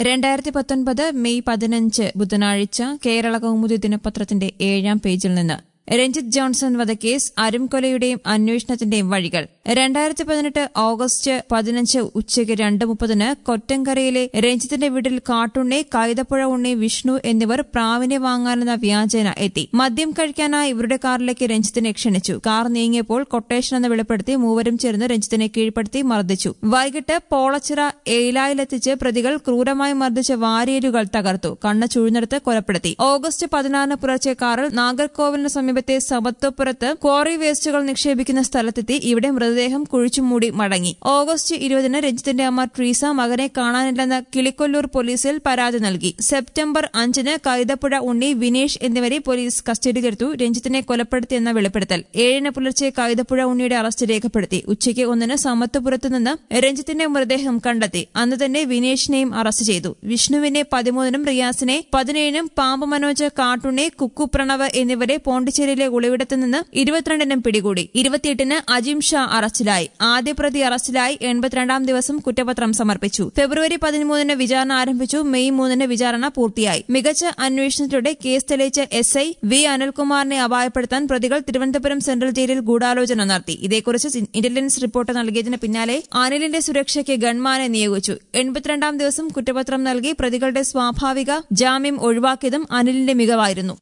രണ്ടായിരത്തി പത്തൊൻപത് മെയ് പതിനഞ്ച് ബുധനാഴ്ച കേരള കൗമുദി ദിനപത്രത്തിന്റെ ഏഴാം പേജിൽ നിന്ന് രഞ്ജിത്ത് ജോൺസൺ വധക്കേസ് അരുംകൊലയുടെയും അന്വേഷണത്തിന്റെയും വഴികൾ രണ്ടായിരത്തി പതിനെട്ട് ഓഗസ്റ്റ് പതിനഞ്ച് ഉച്ചയ്ക്ക് രണ്ട് മുപ്പതിന് കൊറ്റങ്കരയിലെ രഞ്ജിത്തിന്റെ വീട്ടിൽ കാട്ടുണ്ണി കൈതപ്പുഴ ഉണ്ണി വിഷ്ണു എന്നിവർ പ്രാവിനെ വാങ്ങാനെന്ന വ്യാജേന എത്തി മദ്യം കഴിക്കാനായി ഇവരുടെ കാറിലേക്ക് രഞ്ജിത്തിനെ ക്ഷണിച്ചു കാർ നീങ്ങിയപ്പോൾ കൊട്ടേഷൻ എന്ന് വെളിപ്പെടുത്തി മൂവരും ചേർന്ന് രഞ്ജിത്തിനെ കീഴ്പ്പെടുത്തി മർദ്ദിച്ചു വൈകിട്ട് പോളച്ചിറ ഏലായിലെത്തിച്ച് പ്രതികൾ ക്രൂരമായി മർദ്ദിച്ച വാരിയലുകൾ തകർത്തു കണ്ണ് ചുഴുന്നെടുത്ത് കൊലപ്പെടുത്തി ഓഗസ്റ്റ് പതിനാറിന് പുലർച്ചെ കാറിൽ നാഗർകോവിലിന് സമീപത്തെ സമത്വപുരത്ത് ക്വാറി വേസ്റ്റുകൾ നിക്ഷേപിക്കുന്ന സ്ഥലത്തെത്തി ഇവിടെ മൃതദേഹം കുഴിച്ചുമൂടി മടങ്ങി ഓഗസ്റ്റ് ഇരുപതിന് രഞ്ജിത്തിന്റെ അമ്മ ട്രീസ മകനെ കാണാനില്ലെന്ന കിളിക്കൊല്ലൂർ പോലീസിൽ പരാതി നൽകി സെപ്റ്റംബർ അഞ്ചിന് കൈതപ്പുഴ ഉണ്ണി വിനേഷ് എന്നിവരെ പോലീസ് കസ്റ്റഡിയിലെടുത്തു രഞ്ജിത്തിനെ കൊലപ്പെടുത്തിയെന്ന വെളിപ്പെടുത്തൽ ഏഴിന് പുലർച്ചെ കൈതപ്പുഴ ഉണ്ണിയുടെ അറസ്റ്റ് രേഖപ്പെടുത്തി ഉച്ചയ്ക്ക് ഒന്നിന് സമത്വപുരത്ത് നിന്ന് രഞ്ജിത്തിന്റെ മൃതദേഹം കണ്ടെത്തി അന്ന് തന്നെ വിനേഷിനെയും അറസ്റ്റ് ചെയ്തു വിഷ്ണുവിനെ പതിമൂന്നിനും റിയാസിനെ പതിനേഴിനും പാമ്പ് മനോജ് കാട്ടുണ്ണി കുക്കു പ്രണവ് എന്നിവരെ പോണ്ടിച്ചേരിയിലെ ഒളിവിടത്തു നിന്ന് ഇരുപത്തിരണ്ടിനും പിടികൂടി ഇരുപത്തിയെട്ടിന് അജിം ഷാ അറസ്റ്റിലായി ആദ്യ പ്രതി അറസ്റ്റിലായി എൺപത്തിരണ്ടാം ദിവസം കുറ്റപത്രം സമർപ്പിച്ചു ഫെബ്രുവരി പതിമൂന്നിന് വിചാരണ ആരംഭിച്ചു മെയ് മൂന്നിന് വിചാരണ പൂർത്തിയായി മികച്ച അന്വേഷണത്തിലൂടെ കേസ് തെളിയിച്ച എസ് ഐ വി അനിൽകുമാറിനെ അപായപ്പെടുത്താൻ പ്രതികൾ തിരുവനന്തപുരം സെൻട്രൽ ജയിലിൽ ഗൂഢാലോചന നടത്തി ഇതേക്കുറിച്ച് ഇന്റലിജൻസ് റിപ്പോർട്ട് നൽകിയതിന് പിന്നാലെ അനിലിന്റെ സുരക്ഷയ്ക്ക് ഗൺമാനെ നിയോഗിച്ചു എൺപത്തിരണ്ടാം ദിവസം കുറ്റപത്രം നൽകി പ്രതികളുടെ സ്വാഭാവിക ജാമ്യം ഒഴിവാക്കിയതും അനിലിന്റെ മികവായിരുന്നു